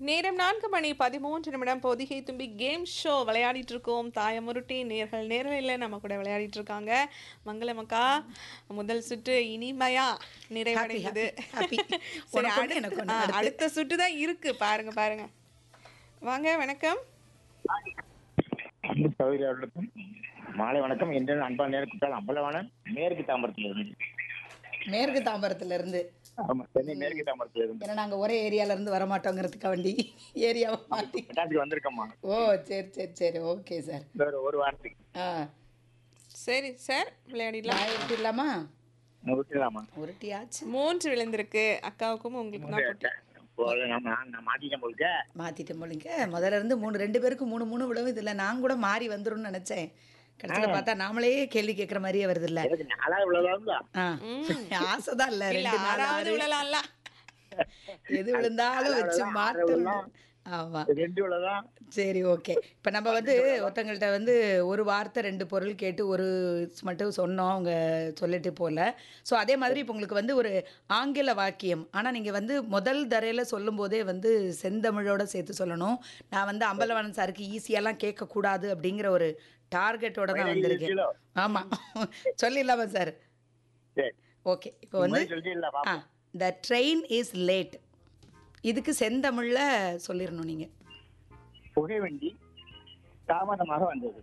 நேரம் நான்கு மணி பதிமூன்று நிமிடம் பொதிகை தும்பி கேம் ஷோ விளையாடிட்டு இருக்கோம் தாயமுருட்டி நேர்கள் நேரலையில் நம்ம கூட விளையாடிட்டு இருக்காங்க மங்களமக்கா முதல் சுற்று இனிமையா நிறைவடைந்தது happy, happy. சரி உனக்கு ஒண்ணு, அடுத்த- எனக்கு ஒண்ணு, ஆ, அடுத்து. அடுத்த சுற்று தான் இருக்கு பாருங்க பாருங்க வாங்க வணக்கம் அன்பு சகோதரி அவர்களுக்கும் மாலை வணக்கம் என்று அன்பா நேருக்கு அம்பலவாணன் மேற்கு தாம்பரத்துல இருந்து மேற்கு தாம்பரத்துல இருந்து ஆமா சென்னை மேற்கு தாம்பரத்துல இருந்து ஏன்னா நாங்க ஒரே ஏரியால இருந்து வர மாட்டோங்கிறதுக்கு வண்டி ஏரியாவை மாத்தி மெட்ராஸுக்கு வந்திருக்கோம்மா ஓ சரி சரி சரி ஓகே சார் இந்த ஒரு ஒரு வாரத்துக்கு ஆ சரி சார் விளையாடிடலாம் நான் விட்டுலாமா விட்டுலாமா உருட்டியாச்சு மூன்று விழுந்திருக்கு அக்காவுக்கும் உங்களுக்கு தான் போட்டி போல நம்ம நான் நான் மாட்டிட்டேன் போலுக்க மாத்திட்டேன் போலிங்க முதல்ல இருந்து மூணு ரெண்டு பேருக்கு மூணு மூணு விடவும் இதுல நான் கூட மாறி வந்துரும்னு நினைச்சேன் கடைசியில் பார்த்தா நாமளே கேள்வி கேட்குற மாதிரியே வருது இல்ல எனக்கு நாலாவது விழாதான் ஆ ஆசைதான் இல்ல இல்ல ரெண்டு நாள் ஆறாவது ஆறு விழலாம்ல எது விழுந்தாலும் வச்சு ஆறாவது மாட்டணும் ஆமா ரெண்டு விழாதான் சரி ஓகே இப்போ நம்ம வந்து ஒருத்தங்கள்ட்ட வந்து ஒரு வார்த்தை ரெண்டு பொருள் கேட்டு ஒரு மட்டும் சொன்னோம் அவங்க சொல்லிட்டு போகல ஸோ அதே மாதிரி இப்போ உங்களுக்கு வந்து ஒரு ஆங்கில வாக்கியம் ஆனால் நீங்கள் வந்து முதல் தரையில் சொல்லும்போதே வந்து செந்தமிழோட சேர்த்து சொல்லணும் நான் வந்து அம்பலவாணன் சாருக்கு ஈஸியாலாம் கேட்கக்கூடாது அப்படிங்கிற ஒரு டார்கெட்டோட தான் வந்திருக்கேன் கிலோ ஆமாம் சொல்லிடலாமா சார் சரி ஓகே இப்போ வந்து சொல்லிடல ah the train is late இதுக்கு செந்தமிழில் சொல்லிடணும் நீங்கள் புகை வண்டி தாமதமாக வந்தது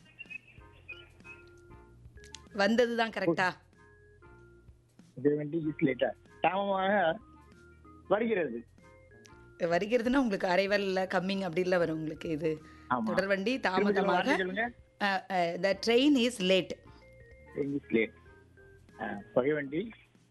வந்தது தான் கரெக்டா புகை வண்டி இஸ் லேட்டா தாமதமாக வருகிறது வருகிறதுனா உங்களுக்கு அரைவல் இல்லை கம்மிங் அப்படி இல்லை வரும் உங்களுக்கு இது ஆமா. தொடர்வண்டி திரும்ப திரும்ப வார்த்தை தாமதமாக சொல்லுங்க the train is late is late புகை வண்டி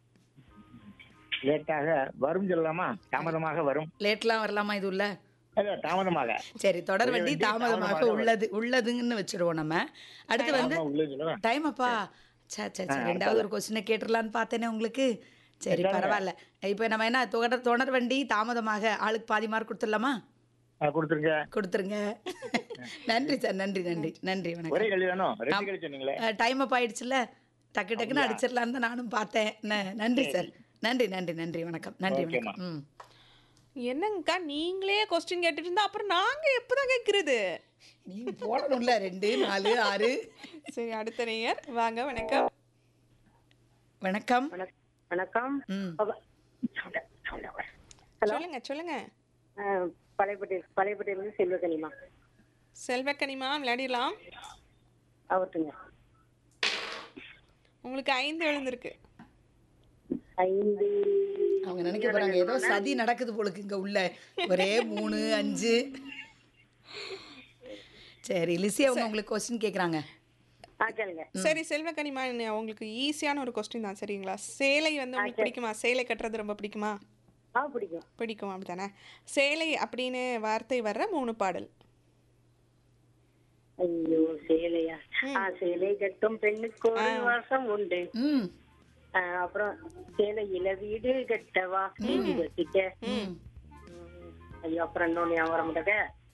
லேட்டாக வரும் சொல்லலாமா தாமதமாக வரும் லேட்லாம் வரலாமா இது உள்ள இல்ல, தாமதமாக சரி தொடர்வண்டி புகை வண்டி தாமதமாக தாமதமாக உள்ளது உள்ளதுன்னு வச்சிருவோம் நம்ம அடுத்து வந்து ஆமா, உள்ளே சொல்லுங்க டைம் அப்பா சே சே சே ரெண்டாவது ஒரு கொஸ்டினை கேட்டுடலான்னு பார்த்தேனே உங்களுக்கு சரி பரவாயில்ல இப்போ நம்ம என்ன தொடர் தொடர் வண்டி தாமதமாக ஆளுக்கு பாதி மார்க் கொடுத்துடலாமா ஆ, கொடுத்துருங்க கொடுத்துருங்க நன்றி சார் நன்றி நன்றி நன்றி வணக்கம் ஒரே கேள்வி தானோ ரெண்டு கேள்வி சொன்னீங்களே டைம் அப் ஆயிடுச்சுல்ல டக்கு டக்குன்னு அடிச்சிடலான்னு தான் நானும் பார்த்தேன் ந- நன்றி சார் நன்றி நன்றி நன்றி வணக்கம் நன்றி ஓகேம்மா. வணக்கம் ம் என்னங்கக்கா நீங்களே கொஸ்டின் கேட்டுட்டு இருந்தா அப்புறம் நாங்க எப்பதான் கேட்கறது நீ போடணும்ல ரெண்டு நாலு ஆறு சரி அடுத்த நேயர் வாங்க வணக்கம் வணக்கம் வணக்- வணக்கம் ம் சொல்லுங்க சொல்லுங்க அஹ், பழையப்பட்டி பழையப்பட்டியிலிருந்து செல்வகனிமா செல்வக்கனிமா விளையாடிடலாம் அவர்ட்டுங்க உங்களுக்கு ஐந்து விழுந்திருக்கு ஐந்து அவங்க நினைக்க போறாங்க ஏதோ சதி நடக்குது போலுக்கு இங்க உள்ள ஒரே மூணு அஞ்சு சரி லிசி அவங்க உங்களுக்கு கொஸ்டின் கேக்குறாங்க ஆ கேளுங்க சரி செல்வக்கனிமா என்ன உங்களுக்கு ஈஸியான ஒரு கொஸ்டின் தான் சரிங்களா சேலை வந்து உங்களுக்கு பிடிக்குமா சேலை கட்டுறது ரொம்ப பிடிக்குமா ஆ பிடிக்கும் பிடிக்கும் அப்படித்தானே சேலை அப்படின்னு வார்த்தை வர்ற மூணு பாடல் ஐயோ சேலையா ஆ சேலை கட்டும் பெண்ணுக்கு ஒரு வாசம் உண்டு ம் அஹ், அப்புறம் சேலையில வீடு கட்டவா வீடு கட்டிக்க ம் ம், ஐயோ அப்புறம் இன்னொன்னு ஞாபகம் வர மாட்டேங்க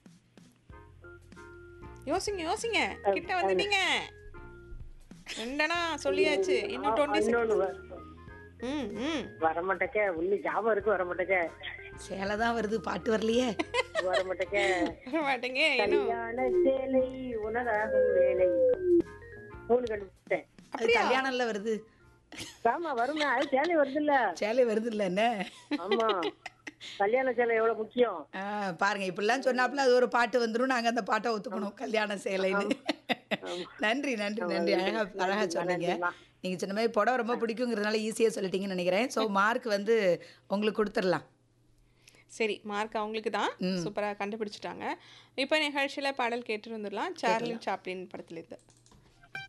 யோசிங்க யோசிங்க கிட்ட வந்துட்டீங்க ரெண்டனா சொல்லியாச்சு இன்னும் டுவெண்ட்டி இன்னொன்னு வ- ம் ம் வர மாட்டேக்க ஒண்ணு ஞாபகம் இருக்கு வர மாட்டேக்க சேலை தான் வருது பாட்டு வரலையே வர மாட்டேக்க மாட்டேங்க இன்னும் கல்யாண சேலை உனதாகும் வேலை மூணு கண்டுபிடிச்சேன் அது கல்யாணம்ல வருது ஆமா வருங்க அது சேலை வருது இல்ல சேலை வருது இல்ல என்ன ஆமா கல்யாண சேலை எவ்வளவு முக்கியம் ஆ, பாருங்க இப்படிலாம் சொன்னாப்புல அது ஒரு பாட்டு வந்துரும் நாங்க அந்த பாட்டை ஒத்துக்கணும் கல்யாண சேலைன்னு நன்றி நன்றி நன்றி அழகா அழகா சொன்னீங்க நீங்க சொன்ன மாதிரி புடவை ரொம்ப பிடிக்குங்கிறதுனால ஈஸியா சொல்லிட்டீங்கன்னு நினைக்கிறேன் ஸோ மார்க் வந்து உங்களுக்கு கொடுத்துடலாம் சரி மார்க் அவங்களுக்கு தான் சூப்பரா கண்டுபிடிச்சிட்டாங்க இப்போ நிகழ்ச்சியில பாடல் கேட்டு வந்துடலாம் சார்லி சாப்ளின் படத்துல இருந்து